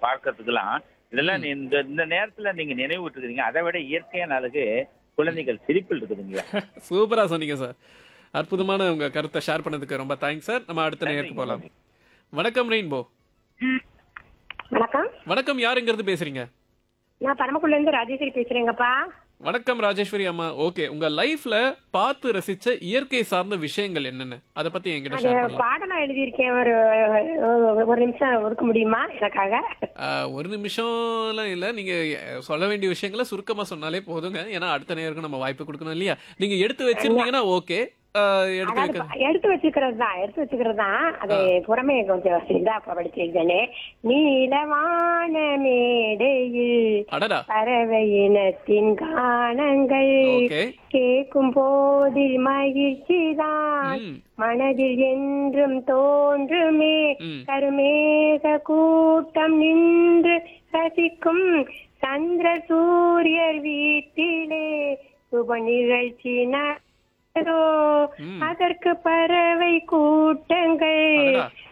பார்க்கறதுக்கெல்லாம் இதெல்லாம் நீ இந்த இந்த நேரத்துல நீங்க நினைவூட்டுக்கிறீங்க அதை விட இயற்கையான அழகு குழந்தைகள் சிரிப்பில் இருக்குதுங்க சூப்பரா சொன்னீங்க சார் அற்புதமான உங்க கருத்தை ஷேர் பண்ணதுக்கு ரொம்ப தேங்க்ஸ் சார் நம்ம அடுத்த நேருக்கு போகலாம் வணக்கம் ரெயின்போ வணக்கம் வணக்கம் யாருங்கிறது பேசுறீங்க நான் பரமக்குள்ள இருந்து ராஜேஸ்வரி பேசுறேங்கப்பா வணக்கம் ராஜேஸ்வரி அம்மா ஓகே உங்க லைஃப்ல பார்த்து ரசிச்ச இயற்கை சார்ந்த விஷயங்கள் என்னென்ன அத பத்தி என்கிட்ட அது ஷேர் பண்ணலாம் பாடம் எழுதியிருக்கேன் ஒரு ஒரு நிமிஷம் ஒதுக்க முடியுமா எனக்காக ஆஹ், ஒரு நிமிஷம்லாம் இல்ல நீங்க அஹ், சொல்ல வேண்டிய விஷயங்களை சுருக்கமா சொன்னாலே போதுங்க ஏன்னா அடுத்த நேருக்கு நம்ம வாய்ப்பு கொடுக்கணும் இல்லையா நீங்க எடுத்து வச்சிருந்தீங்கன்னா ஓகே எடுத்து அதாவது வைக்க எடுத்து வச்சுக்கிறது தான் எடுத்து வச்சுக்கிறது தான் அது புறமே கொஞ்சம் இதா படிச்சிருக்கேனே நீலவான மேடையில் அடடா பறவை இனத்தின் கானங்கள் ஓகே கேட்கும் போதில் மகிழ்ச்சிதான் ம் மனதில் என்றும் தோன்றுமே ம் கருமேக கூட்டம் நின்று ரசிக்கும் சந்திர சூரியர் வீட்டிலே சுப நிகழ்ச்சி நடந்ததோ ம். அதற்கு பறவை கூட்டங்கள் அடடா.